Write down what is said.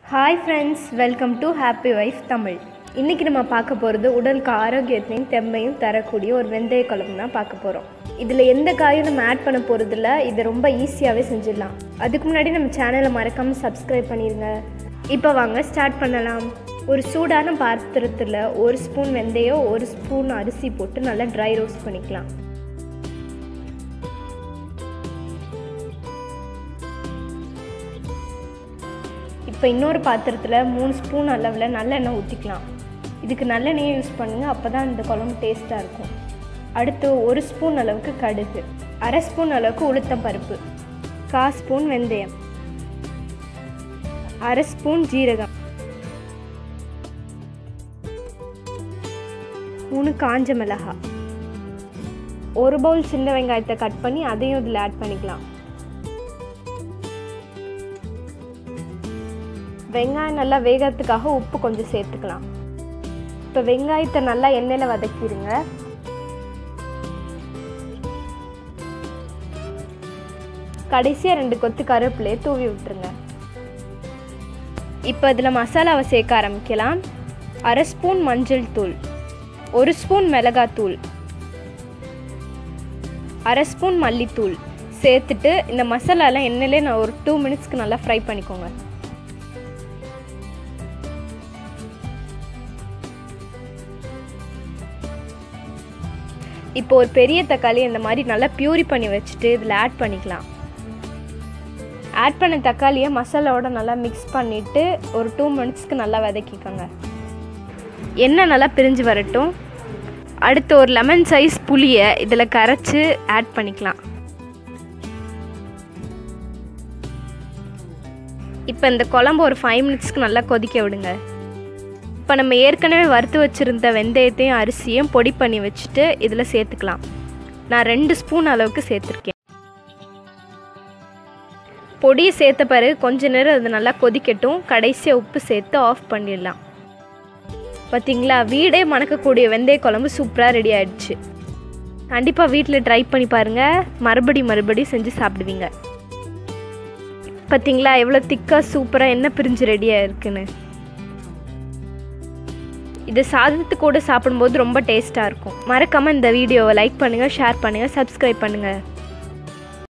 hi friends welcome to happy wife Tamil இன்றைக்கி நம்ம பார்க்க போகிறது உடலுக்கு ஆரோக்கியத்தையும் தெம்மையும் தரக்கூடிய ஒரு வெந்தய குழம்பு தான் பார்க்க போகிறோம் இதில் எந்த காயும் நம்ம ஆட் பண்ண போகிறதில்ல இதை ரொம்ப ஈஸியாகவே செஞ்சிடலாம் அதுக்கு முன்னாடி நம்ம சேனலை மறக்காமல் சப்ஸ்கிரைப் பண்ணிடுங்க இப்போ வாங்க ஸ்டார்ட் பண்ணலாம் ஒரு சூடான பாத்திரத்தில் ஒரு ஸ்பூன் வெந்தயம் ஒரு ஸ்பூன் அரிசி போட்டு நல்லா ட்ரை ரோஸ்ட் பண்ணிக்கலாம் இப்போ இன்னொரு பாத்திரத்தில் மூணு ஸ்பூன் அளவில் நல்லெண்ணெய் ஊற்றிக்கலாம் இதுக்கு நல்லெண்ணெயை யூஸ் பண்ணுங்கள் அப்போ தான் இந்த குழம்பு டேஸ்ட்டாக இருக்கும் அடுத்து ஒரு ஸ்பூன் அளவுக்கு கடுகு அரை ஸ்பூன் அளவுக்கு உளுத்தம் பருப்பு கா ஸ்பூன் வெந்தயம் அரை ஸ்பூன் ஜீரகம் மூணு காஞ்ச மிளகாய் ஒரு பவுல் சின்ன வெங்காயத்தை கட் பண்ணி அதையும் இதில் ஆட் பண்ணிக்கலாம் வெங்காயம் நல்லா வேகிறதுக்காக உப்பு கொஞ்சம் சேர்த்துக்கலாம் இப்போ வெங்காயத்தை நல்லா எண்ணெயில் வதக்கிடுங்க கடைசியாக ரெண்டு கொத்து கருவேப்பிலையை தூவி விட்டுருங்க இப்போ இதில் மசாலாவை சேர்க்க ஆரம்பிக்கலாம் அரை ஸ்பூன் மஞ்சள் தூள் ஒரு ஸ்பூன் மிளகாத்தூள் அரை ஸ்பூன் மல்லித்தூள் சேர்த்துட்டு இந்த மசாலாலாம் எண்ணெயிலே நான் ஒரு டூ மினிட்ஸ்க்கு நல்லா ஃப்ரை பண்ணிக்கோங்க இப்போ ஒரு பெரிய தக்காளி இந்த மாதிரி நல்லா பியூரி பண்ணி வச்சுட்டு இதில் ஆட் பண்ணிக்கலாம் ஆட் பண்ண தக்காளியை மசாலாவோட நல்லா மிக்ஸ் பண்ணிவிட்டு ஒரு டூ மினிட்ஸ்க்கு நல்லா வதக்கிக்கோங்க எண்ணெய் நல்லா பிரிஞ்சு வரட்டும் அடுத்து ஒரு லெமன் சைஸ் புளியை இதில் கரைச்சி ஆட் பண்ணிக்கலாம் இப்போ இந்த குழம்பு ஒரு ஃபைவ் மினிட்ஸ்க்கு நல்லா கொதிக்க விடுங்க இப்போ நம்ம ஏற்கனவே வறுத்து வச்சுருந்த வெந்தயத்தையும் அரிசியும் பொடி பண்ணி வச்சுட்டு இதில் சேர்த்துக்கலாம் நான் ரெண்டு ஸ்பூன் அளவுக்கு சேர்த்துருக்கேன் பொடியை சேர்த்த பிறகு கொஞ்ச நேரம் அது நல்லா கொதிக்கட்டும் கடைசியாக உப்பு சேர்த்து ஆஃப் பண்ணிடலாம் பார்த்தீங்களா வீடே மணக்கக்கூடிய வெந்தய குழம்பு சூப்பராக ரெடி ஆயிடுச்சு கண்டிப்பாக வீட்டில் ட்ரை பண்ணி பாருங்கள் மறுபடி மறுபடி செஞ்சு சாப்பிடுவீங்க பார்த்தீங்களா எவ்வளோ திக்காக சூப்பராக என்ன பிரிஞ்சு ரெடியாக இருக்குன்னு இது சாதத்து கூட சாப்பிடும்போது ரொம்ப டேஸ்ட்டாக இருக்கும் மறக்காமல் இந்த வீடியோவை லைக் பண்ணுங்கள் ஷேர் பண்ணுங்கள் சப்ஸ்கிரைப் பண்ணுங்கள்